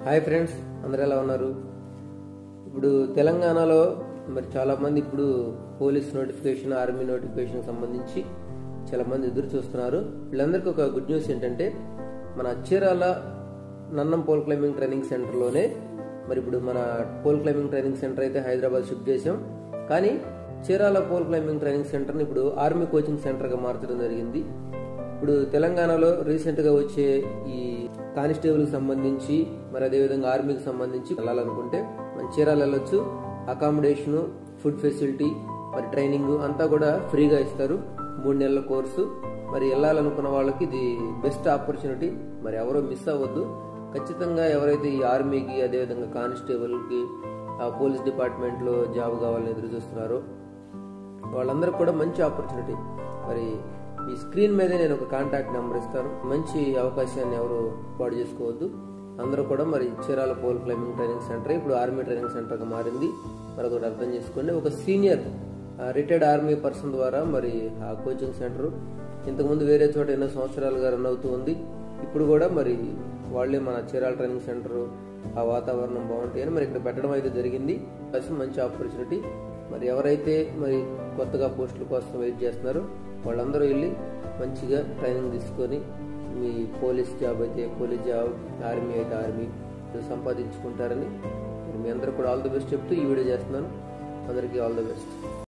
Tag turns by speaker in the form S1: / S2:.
S1: hi friends అందరు ఎలా ఉన్నారు ఇప్పుడు తెలంగాణలో మరి చాలా మంది ఇప్పుడు పోలీస్ నోటిఫికేషన్ ఆర్మీ నోటిఫికేషన్ సంబంధించి చాలా మంది ఎదురు చూస్తున్నారు వీళ్ళందరికీ ఒక గుడ్ న్యూస్ ఏంటంటే మన చీరాల నన్నం పోల్ క్లైంబింగ్ ట్రైనింగ్ సెంటర్లోనే మరి ఇప్పుడు మన పోల్ క్లైంబింగ్ ట్రైనింగ్ సెంటర్ అయితే హైదరాబాద్ షిఫ్ట్ చేసాం కానీ చీరాల పోల్ క్లైంబింగ్ ట్రైనింగ్ సెంటర్ని ఇప్పుడు ఆర్మీ కోచింగ్ సెంటర్గా మార్చడం జరిగింది ఇప్పుడు తెలంగాణలో రీసెంట్ గా వచ్చే ఈ కానిస్టేబుల్ కి సంబంధించి మరి అదేవిధంగా ఆర్మీకి సంబంధించి వెళ్ళాలనుకుంటే మన చీరాలు వెళ్ళొచ్చు అకామిడేషన్ ఫుడ్ ఫెసిలిటీ మరి ట్రైనింగ్ అంతా కూడా ఫ్రీగా ఇస్తారు మూడు నెలల కోర్సు మరి వెళ్ళాలనుకున్న వాళ్ళకి ఇది బెస్ట్ ఆపర్చునిటీ మరి ఎవరో మిస్ అవ్వద్దు ఖచ్చితంగా ఎవరైతే ఈ ఆర్మీకి అదేవిధంగా కానిస్టేబుల్కి ఆ పోలీస్ డిపార్ట్మెంట్లో జాబ్ కావాలని ఎదురు చూస్తున్నారో వాళ్ళందరికీ కూడా మంచి ఆపర్చునిటీ మరి ఈ స్క్రీన్ మీదే నేను ఒక కాంటాక్ట్ నెంబర్ ఇస్తాను మంచి అవకాశాన్ని ఎవరు పాడు చేసుకోవద్దు అందరూ కూడా మరి Chirala pole climbing training centre ఇప్పుడు ఆర్మీ ట్రైనింగ్ సెంటర్గా మారింది మరి ఒకటి అర్థం చేసుకోండి ఒక సీనియర్ రిటైర్డ్ ఆర్మీ పర్సన్ ద్వారా మరి ఆ కోచింగ్ సెంటర్ ఇంతకుముందు వేరే చోట ఎన్నో సంవత్సరాలుగా రన్ అవుతూ ఉంది ఇప్పుడు కూడా మరి వాళ్ళే మన చీరాల ట్రైనింగ్ సెంటర్ ఆ వాతావరణం బాగుంటాయి అని మరి ఇక్కడ పెట్టడం అయితే జరిగింది కోసం మంచి ఆపర్చునిటీ మరి ఎవరైతే మరి కొత్తగా పోస్టుల కోసం వెయిట్ చేస్తున్నారో వాళ్ళందరూ వెళ్ళి మంచిగా ట్రైనింగ్ తీసుకొని మీ పోలీస్ జాబ్ అయితే పోలీస్ జాబ్ ఆర్మీ అయితే ఆర్మీ సంపాదించుకుంటారని మరి మీ అందరూ కూడా ఆల్ ది బెస్ట్ చెప్తూ ఈ వీడియో చేస్తున్నాను అందరికీ ఆల్ ది బెస్ట్